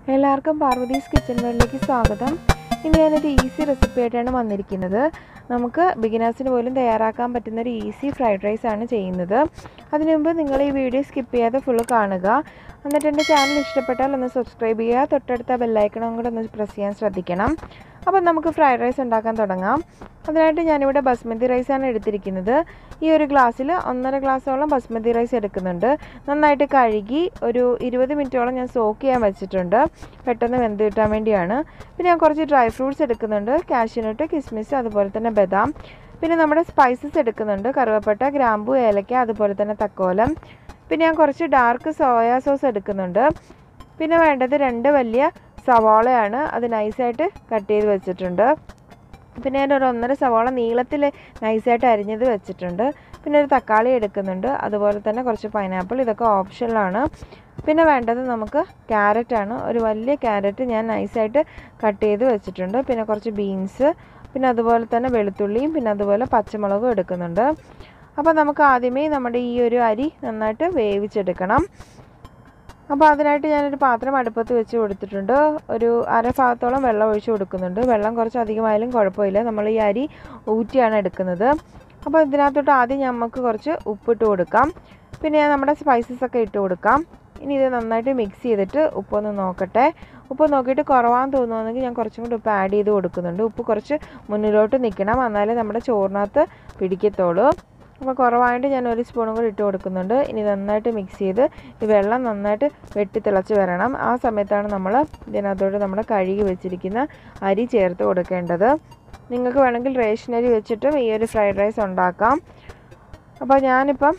എല്ലാവർക്കും പാർവതീസ് കിച്ചൺ വേൾഡിലേക്ക് സ്വാഗതം ഇന്ന് ഞാനൊരു ഈസി റെസിപ്പി ആയിട്ടാണ് വന്നിരിക്കുന്നത് നമുക്ക് ബിഗിനേഴ്സിന് പോലും തയ്യാറാക്കാൻ പറ്റുന്ന ഒരു ഈസി ഫ്രൈഡ് റൈസ് ആണ് ചെയ്യുന്നത് അതിനു മുമ്പ് നിങ്ങൾ ഈ വീഡിയോ സ്കിപ്പ് ചെയ്യാതെ ഫുള്ള് കാണുക എന്നിട്ട് എൻ്റെ ചാനൽ ഇഷ്ടപ്പെട്ടാൽ ഒന്ന് സബ്സ്ക്രൈബ് ചെയ്യുക തൊട്ടടുത്ത ബെല്ലൈക്കണം കൂടെ ഒന്ന് പ്രസ് ചെയ്യാൻ ശ്രദ്ധിക്കണം അപ്പോൾ നമുക്ക് ഫ്രൈഡ് റൈസ് ഉണ്ടാക്കാൻ തുടങ്ങാം അതിനായിട്ട് ഞാനിവിടെ ബസ്മതി റൈസാണ് എടുത്തിരിക്കുന്നത് ഈ ഒരു ഗ്ലാസ്സിൽ ഒന്നര ഗ്ലാസ്സോളം ബസ്മതി റൈസ് എടുക്കുന്നുണ്ട് നന്നായിട്ട് കഴുകി ഒരു ഇരുപത് മിനിറ്റോളം ഞാൻ സോക്ക് ചെയ്യാൻ വെച്ചിട്ടുണ്ട് പെട്ടെന്ന് വെന്ത് കിട്ടാൻ വേണ്ടിയാണ് പിന്നെ ഞാൻ കുറച്ച് ഡ്രൈ ഫ്രൂട്ട്സ് എടുക്കുന്നുണ്ട് കാഷ്യൂനട്ട് കിസ്മിസ് അതുപോലെ തന്നെ ബദാം പിന്നെ നമ്മുടെ സ്പൈസസ് എടുക്കുന്നുണ്ട് കറുവപ്പട്ട ഗ്രാമ്പു ഏലക്ക അതുപോലെ തന്നെ തക്കോലം പിന്നെ ഞാൻ കുറച്ച് ഡാർക്ക് സോയാ സോസ് എടുക്കുന്നുണ്ട് പിന്നെ വേണ്ടത് രണ്ട് വലിയ സവാളയാണ് അത് നൈസായിട്ട് കട്ട് ചെയ്ത് വെച്ചിട്ടുണ്ട് പിന്നെ ഞാൻ ഒരു ഒന്നര സവാള നീളത്തിൽ നൈസായിട്ട് അരിഞ്ഞത് വെച്ചിട്ടുണ്ട് പിന്നെ ഒരു തക്കാളി എടുക്കുന്നുണ്ട് അതുപോലെ തന്നെ കുറച്ച് പൈനാപ്പിൾ ഇതൊക്കെ ഓപ്ഷനിലാണ് പിന്നെ വേണ്ടത് നമുക്ക് ക്യാരറ്റാണ് ഒരു വലിയ ക്യാരറ്റ് ഞാൻ നൈസായിട്ട് കട്ട് ചെയ്ത് വെച്ചിട്ടുണ്ട് പിന്നെ കുറച്ച് ബീൻസ് പിന്നെ അതുപോലെ തന്നെ വെളുത്തുള്ളിയും പിന്നെ അതുപോലെ പച്ചമുളകും എടുക്കുന്നുണ്ട് അപ്പോൾ നമുക്ക് ആദ്യമേ നമ്മുടെ ഈ ഒരു അരി നന്നായിട്ട് വേവിച്ചെടുക്കണം അപ്പോൾ അതിനായിട്ട് ഞാനൊരു പാത്രം അടുപ്പത്ത് വെച്ച് കൊടുത്തിട്ടുണ്ട് ഒരു അര ഭാഗത്തോളം വെള്ളം ഒഴിച്ച് കൊടുക്കുന്നുണ്ട് വെള്ളം കുറച്ച് അധികമായാലും കുഴപ്പമില്ല നമ്മൾ ഈ അരി ഊറ്റിയാണ് എടുക്കുന്നത് അപ്പോൾ ഇതിനകത്തോട്ട് ആദ്യം നമുക്ക് കുറച്ച് ഉപ്പിട്ട് കൊടുക്കാം പിന്നെ നമ്മുടെ സ്പൈസസ് ഒക്കെ ഇട്ട് കൊടുക്കാം ഇനി ഇത് നന്നായിട്ട് മിക്സ് ചെയ്തിട്ട് ഉപ്പൊന്ന് നോക്കട്ടെ ഉപ്പ് നോക്കിയിട്ട് കുറവാന്ന് തോന്നുകയാണെങ്കിൽ ഞാൻ കുറച്ചും കൂടി ഉപ്പ് ആഡ് ചെയ്ത് കൊടുക്കുന്നുണ്ട് ഉപ്പ് കുറച്ച് മുന്നിലോട്ട് നിൽക്കണം എന്നാലേ നമ്മുടെ ചോറിനകത്ത് പിടിക്കത്തുള്ളൂ അപ്പോൾ കുറവായിട്ട് ഞാൻ ഒരു സ്പൂണും കൂടി ഇട്ട് കൊടുക്കുന്നുണ്ട് ഇനി നന്നായിട്ട് മിക്സ് ചെയ്ത് ഈ വെള്ളം നന്നായിട്ട് വെട്ടി തിളച്ച് വരണം ആ സമയത്താണ് നമ്മൾ ഇതിനകത്തോട്ട് നമ്മൾ കഴുകി വെച്ചിരിക്കുന്ന അരി ചേർത്ത് കൊടുക്കേണ്ടത് നിങ്ങൾക്ക് വേണമെങ്കിൽ റേഷൻ അരി വെച്ചിട്ടും ഈ ഒരു ഫ്രൈഡ് റൈസ് ഉണ്ടാക്കാം അപ്പോൾ ഞാനിപ്പം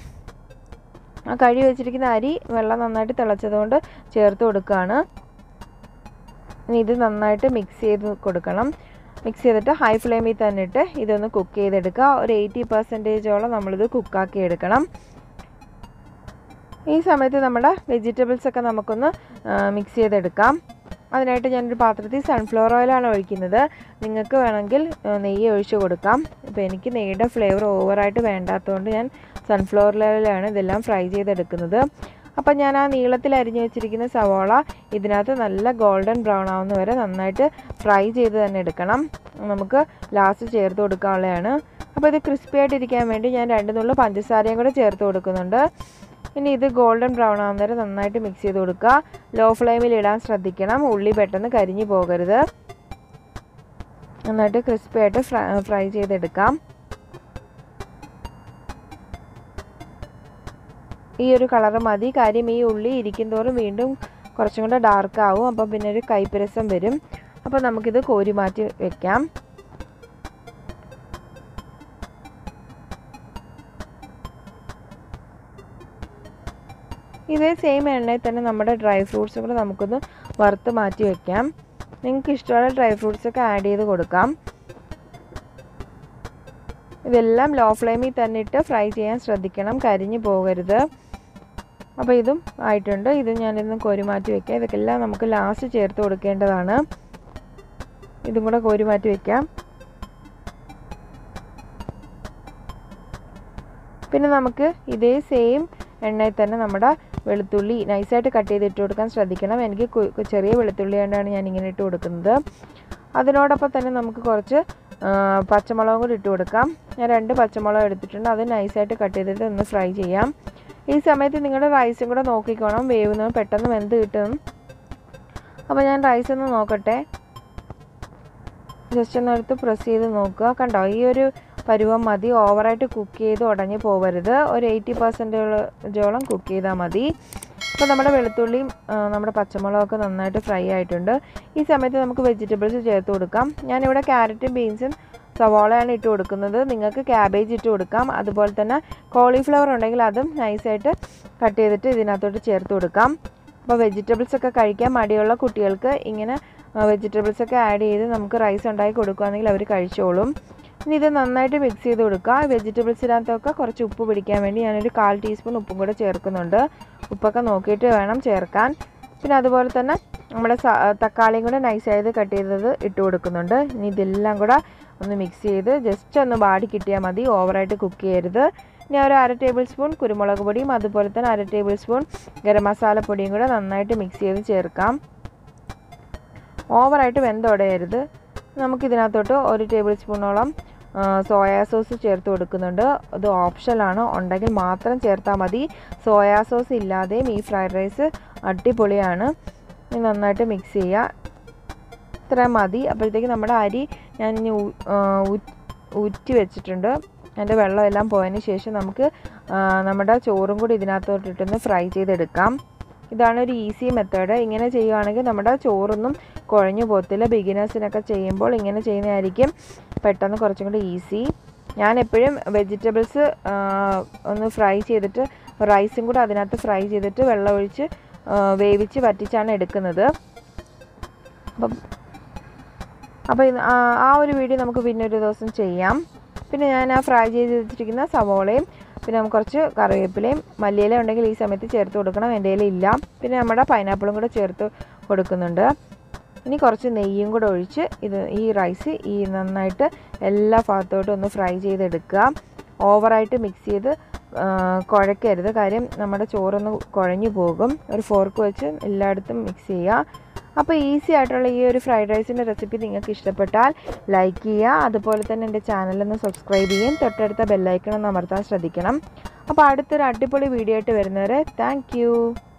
ആ കഴുകി വെച്ചിരിക്കുന്ന അരി വെള്ളം നന്നായിട്ട് തിളച്ചതുകൊണ്ട് ചേർത്ത് കൊടുക്കുകയാണ് ഇനി ഇത് നന്നായിട്ട് മിക്സ് ചെയ്ത് കൊടുക്കണം മിക്സ് ചെയ്തിട്ട് ഹൈ ഫ്ലെയിമിൽ തന്നെ ഇട്ട് ഇതൊന്ന് കുക്ക് ചെയ്തെടുക്കുക ഒരു എയ്റ്റി പെർസെൻറ്റേജോളം നമ്മളിത് കുക്കാക്കി എടുക്കണം ഈ സമയത്ത് നമ്മുടെ വെജിറ്റബിൾസ് ഒക്കെ നമുക്കൊന്ന് മിക്സ് ചെയ്തെടുക്കാം അതിനായിട്ട് ഞാനൊരു പാത്രത്തിൽ സൺഫ്ലവർ ഓയിലാണ് ഒഴിക്കുന്നത് നിങ്ങൾക്ക് വേണമെങ്കിൽ നെയ്യ് ഒഴിച്ച് കൊടുക്കാം ഇപ്പോൾ എനിക്ക് നെയ്യുടെ ഫ്ലേവർ ഓവറായിട്ട് വേണ്ടാത്തതുകൊണ്ട് ഞാൻ സൺഫ്ലവർ ഓയിലാണ് ഇതെല്ലാം ഫ്രൈ ചെയ്തെടുക്കുന്നത് അപ്പം ഞാൻ ആ നീളത്തിൽ അരിഞ്ഞു വെച്ചിരിക്കുന്ന സവോള ഇതിനകത്ത് നല്ല ഗോൾഡൻ ബ്രൗൺ ആവുന്ന വരെ നന്നായിട്ട് ഫ്രൈ ചെയ്ത് തന്നെ എടുക്കണം നമുക്ക് ലാസ്റ്റ് ചേർത്ത് കൊടുക്കാനുള്ളതാണ് അപ്പോൾ ഇത് ക്രിസ്പി ആയിട്ടിരിക്കാൻ വേണ്ടി ഞാൻ രണ്ട് നുള്ളു പഞ്ചസാരയും കൂടെ ചേർത്ത് കൊടുക്കുന്നുണ്ട് ഇനി ഇത് ഗോൾഡൻ ബ്രൗൺ ആവുന്ന വരെ നന്നായിട്ട് മിക്സ് ചെയ്ത് കൊടുക്കുക ലോ ഫ്ലെയിമിൽ ഇടാൻ ശ്രദ്ധിക്കണം ഉള്ളി പെട്ടെന്ന് കരിഞ്ഞു പോകരുത് നന്നായിട്ട് ക്രിസ്പി ആയിട്ട് ഫ്രൈ ചെയ്തെടുക്കാം ഈ ഒരു കളറ് മതി കാര്യം ഈ ഉള്ളി ഇരിക്കും തോറും വീണ്ടും കുറച്ചും കൂടെ ഡാർക്ക് ആവും അപ്പം പിന്നെ ഒരു കൈപ്പരസം വരും അപ്പോൾ നമുക്കിത് കോരി മാറ്റി വെക്കാം ഇതേ സെയിം എണ്ണയിൽ തന്നെ നമ്മുടെ ഡ്രൈ ഫ്രൂട്ട്സും കൂടെ നമുക്കൊന്ന് വറുത്ത് മാറ്റി വെക്കാം നിങ്ങൾക്ക് ഇഷ്ടമുള്ള ഡ്രൈ ഫ്രൂട്ട്സ് ഒക്കെ ആഡ് ചെയ്ത് കൊടുക്കാം ഇതെല്ലാം ലോ ഫ്ലെയിമിൽ തന്നെ ഇട്ട് ഫ്രൈ ചെയ്യാൻ ശ്രദ്ധിക്കണം കരിഞ്ഞു പോകരുത് അപ്പോൾ ഇതും ആയിട്ടുണ്ട് ഇത് ഞാനിന്ന് കോരി മാറ്റി വെക്കാം ഇതൊക്കെ എല്ലാം നമുക്ക് ലാസ്റ്റ് ചേർത്ത് കൊടുക്കേണ്ടതാണ് ഇതും കൂടെ കോരി മാറ്റി വെക്കാം പിന്നെ നമുക്ക് ഇതേ സെയിം എണ്ണയിൽ തന്നെ നമ്മുടെ വെളുത്തുള്ളി നൈസായിട്ട് കട്ട് ചെയ്ത് ഇട്ട് കൊടുക്കാൻ ശ്രദ്ധിക്കണം എനിക്ക് ചെറിയ വെളുത്തുള്ളി കൊണ്ടാണ് ഞാൻ ഇങ്ങനെ ഇട്ട് കൊടുക്കുന്നത് അതിനോടൊപ്പം തന്നെ നമുക്ക് കുറച്ച് പച്ചമുളകും കൂടി ഇട്ട് കൊടുക്കാം ഞാൻ രണ്ട് പച്ചമുളക് എടുത്തിട്ടുണ്ട് അത് നൈസായിട്ട് കട്ട് ചെയ്തിട്ട് ഒന്ന് ഫ്രൈ ചെയ്യാം ഈ സമയത്ത് നിങ്ങളുടെ റൈസും കൂടെ നോക്കിക്കോണം വേവുന്നത് പെട്ടെന്ന് വെന്ത് കിട്ടും അപ്പോൾ ഞാൻ റൈസ് ഒന്ന് നോക്കട്ടെ ജസ്റ്റ് ഒന്ന് എടുത്ത് പ്രസ് ചെയ്ത് നോക്കുക കണ്ടോ ഈ ഒരു പരുവം മതി ഓവറായിട്ട് കുക്ക് ചെയ്ത് ഉടഞ്ഞു പോകരുത് ഒരു എയ്റ്റി പെർസെൻറ്റേജോളം കുക്ക് ചെയ്താൽ മതി അപ്പോൾ നമ്മുടെ വെളുത്തുള്ളിയും നമ്മുടെ പച്ചമുളകൊക്കെ നന്നായിട്ട് ഫ്രൈ ആയിട്ടുണ്ട് ഈ സമയത്ത് നമുക്ക് വെജിറ്റബിൾസ് ചേർത്ത് കൊടുക്കാം ഞാനിവിടെ ക്യാരറ്റും ബീൻസും സവാളയാണ് ഇട്ട് കൊടുക്കുന്നത് നിങ്ങൾക്ക് ക്യാബേജ് ഇട്ട് കൊടുക്കാം അതുപോലെ തന്നെ കോളിഫ്ലവർ ഉണ്ടെങ്കിൽ അതും നൈസായിട്ട് കട്ട് ചെയ്തിട്ട് ഇതിനകത്തോട്ട് ചേർത്ത് കൊടുക്കാം അപ്പോൾ വെജിറ്റബിൾസ് ഒക്കെ കഴിക്കാൻ മടിയുള്ള കുട്ടികൾക്ക് ഇങ്ങനെ വെജിറ്റബിൾസ് ഒക്കെ ആഡ് ചെയ്ത് നമുക്ക് റൈസ് ഉണ്ടാക്കി കൊടുക്കുകയാണെങ്കിൽ അവർ കഴിച്ചോളും ഇനി ഇത് നന്നായിട്ട് മിക്സ് ചെയ്ത് കൊടുക്കുക വെജിറ്റബിൾസിനകത്തൊക്കെ കുറച്ച് ഉപ്പ് പിടിക്കാൻ വേണ്ടി ഞാനൊരു കാൽ ടീസ്പൂൺ ഉപ്പും കൂടെ ചേർക്കുന്നുണ്ട് ഉപ്പൊക്കെ നോക്കിയിട്ട് വേണം ചേർക്കാൻ പിന്നെ അതുപോലെ തന്നെ നമ്മുടെ തക്കാളിയും കൂടെ നൈസായത് കട്ട് ചെയ്തത് ഇട്ട് കൊടുക്കുന്നുണ്ട് ഇനി ഇതെല്ലാം കൂടെ ഒന്ന് മിക്സ് ചെയ്ത് ജസ്റ്റ് ഒന്ന് ബാടി കിട്ടിയാൽ മതി ഓവറായിട്ട് കുക്ക് ചെയ്യരുത് ഇനി ഒരു അര ടേബിൾ സ്പൂൺ കുരുമുളക് പൊടിയും അതുപോലെ തന്നെ അര ടേബിൾ സ്പൂൺ ഗരം മസാല പൊടിയും കൂടെ നന്നായിട്ട് മിക്സ് ചെയ്ത് ചേർക്കാം ഓവറായിട്ട് വെന്തുടയരുത് നമുക്കിതിനകത്തോട്ട് ഒരു ടേബിൾ സ്പൂണോളം സോയാ സോസ് ചേർത്ത് കൊടുക്കുന്നുണ്ട് അത് ഓപ്ഷനാണ് ഉണ്ടെങ്കിൽ മാത്രം ചേർത്താൽ മതി സോയാ സോസ് ഇല്ലാതെയും ഈ ഫ്രൈഡ് റൈസ് അടിപൊളിയാണ് ഇനി നന്നായിട്ട് മിക്സ് ചെയ്യുക ഇത്രയും മതി അപ്പോഴത്തേക്ക് നമ്മുടെ അരി ഞാൻ ഇനി ഊറ്റി വെച്ചിട്ടുണ്ട് അതിൻ്റെ വെള്ളമെല്ലാം പോയതിന് ശേഷം നമുക്ക് നമ്മുടെ ചോറും കൂടി ഇതിനകത്തോട്ടിട്ടൊന്ന് ഫ്രൈ ചെയ്തെടുക്കാം ഇതാണ് ഒരു ഈസി മെത്തേഡ് ഇങ്ങനെ ചെയ്യുകയാണെങ്കിൽ നമ്മുടെ ചോറൊന്നും കുഴഞ്ഞു പോകത്തില്ല ബിഗിനേഴ്സിനൊക്കെ ചെയ്യുമ്പോൾ ഇങ്ങനെ ചെയ്യുന്നതായിരിക്കും പെട്ടെന്ന് കുറച്ചും കൂടി ഈസി ഞാൻ എപ്പോഴും വെജിറ്റബിൾസ് ഒന്ന് ഫ്രൈ ചെയ്തിട്ട് റൈസും കൂടെ അതിനകത്ത് ഫ്രൈ ചെയ്തിട്ട് വെള്ളം ഒഴിച്ച് വേവിച്ച് വറ്റിച്ചാണ് എടുക്കുന്നത് അപ്പം അപ്പോൾ ആ ഒരു വീഡിയോ നമുക്ക് പിന്നെ ഒരു ദിവസം ചെയ്യാം പിന്നെ ഞാൻ ആ ഫ്രൈ ചെയ്ത് വെച്ചിരിക്കുന്ന സവോളയും പിന്നെ നമുക്ക് കുറച്ച് കറിവേപ്പിലയും മല്ലിയില ഉണ്ടെങ്കിൽ ഈ സമയത്ത് ചേർത്ത് കൊടുക്കണം എൻ്റെ ഇല്ല പിന്നെ നമ്മുടെ പൈനാപ്പിളും കൂടെ ചേർത്ത് കൊടുക്കുന്നുണ്ട് ഇനി കുറച്ച് നെയ്യും കൂടെ ഒഴിച്ച് ഇത് ഈ റൈസ് ഈ നന്നായിട്ട് എല്ലാ ഭാഗത്തോട്ടും ഒന്ന് ഫ്രൈ ചെയ്തെടുക്കുക ഓവറായിട്ട് മിക്സ് ചെയ്ത് കുഴക്കരുത് കാര്യം നമ്മുടെ ചോറൊന്ന് കുഴഞ്ഞു പോകും ഒരു ഫോർക്ക് വെച്ച് എല്ലായിടത്തും മിക്സ് ചെയ്യുക അപ്പോൾ ഈസി ആയിട്ടുള്ള ഈ ഒരു ഫ്രൈഡ് റൈസിൻ്റെ റെസിപ്പി നിങ്ങൾക്ക് ഇഷ്ടപ്പെട്ടാൽ ലൈക്ക് ചെയ്യുക അതുപോലെ തന്നെ എൻ്റെ ചാനലൊന്ന് സബ്സ്ക്രൈബ് ചെയ്യും തൊട്ടടുത്ത ബെല്ലൈക്കണം അമർത്താൻ ശ്രദ്ധിക്കണം അപ്പോൾ അടുത്തൊരു അടിപൊളി വീഡിയോ ആയിട്ട് വരുന്നവരെ താങ്ക്